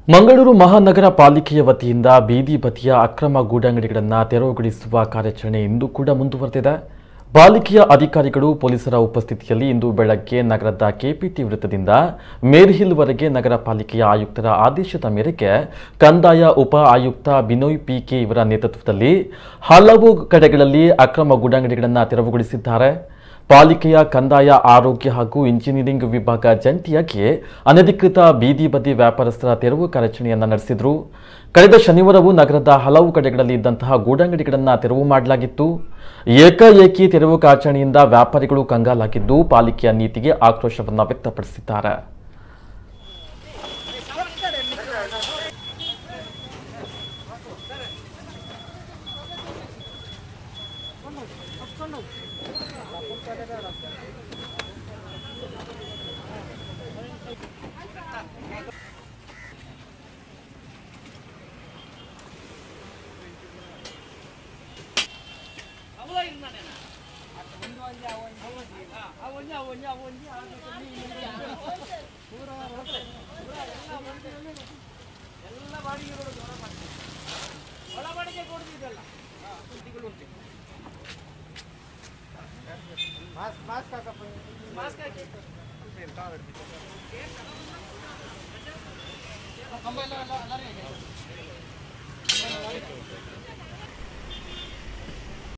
ಮಂಗಳೂರು ಮಹಾನಗರ ಪಾಲಿಕೆಯ ವತಿಯಿಂದ ಬೀದಿ ಬದಿಯ ಅಕ್ರಮ ಗೂಡಂಗಡಿಗಳನ್ನು ತೆರವುಗೊಳಿಸುವ ಕಾರ್ಯಾಚರಣೆ ಇಂದು ಕೂಡ ಮುಂದುವರೆದಿದೆ ಪಾಲಿಕೆಯ ಅಧಿಕಾರಿಗಳು ಪೊಲೀಸರ ಉಪಸ್ಥಿತಿಯಲ್ಲಿ ಇಂದು ಬೆಳಗ್ಗೆ ನಗರದ ಕೆಪಿಟಿ ವೃತ್ತದಿಂದ ಮೇರ್ಹಿಲ್ವರೆಗೆ ನಗರ ಪಾಲಿಕೆಯ ಆಯುಕ್ತರ ಆದೇಶದ ಮೇರೆಗೆ ಕಂದಾಯ ಉಪ ಆಯುಕ್ತ ಬಿನೋಯ್ ಪಿಕೆ ಇವರ ನೇತೃತ್ವದಲ್ಲಿ ಹಲವು ಕಡೆಗಳಲ್ಲಿ ಅಕ್ರಮ ಗೂಡಂಗಡಿಗಳನ್ನು ತೆರವುಗೊಳಿಸಿದ್ದಾರೆ ಪಾಲಿಕೆಯ ಕಂದಾಯ ಆರೋಗ್ಯ ಹಾಗೂ ಇಂಜಿನಿಯರಿಂಗ್ ವಿಭಾಗ ಜಂಟಿಯಾಗಿ ಅನಧಿಕೃತ ಬೀದಿ ಬದಿ ವ್ಯಾಪಾರಸ್ಥರ ತೆರವು ಕಾರ್ಯಾಚರಣೆಯನ್ನು ನಡೆಸಿದ್ರು ಕಳೆದ ಶನಿವಾರವೂ ನಗರದ ಹಲವು ಕಡೆಗಳಲ್ಲಿ ಇದ್ದಂತಹ ಗೂಡಂಗಡಿಗಳನ್ನು ತೆರವು ಮಾಡಲಾಗಿತ್ತು ಏಕಾಏಕಿ ತೆರವು ಕಾರ್ಯಾಚರಣೆಯಿಂದ ವ್ಯಾಪಾರಿಗಳು ಕಂಗಾಲಾಗಿದ್ದು ಪಾಲಿಕೆಯ ನೀತಿಗೆ ಆಕ್ರೋಶವನ್ನು ವ್ಯಕ್ತಪಡಿಸಿದ್ದಾರೆ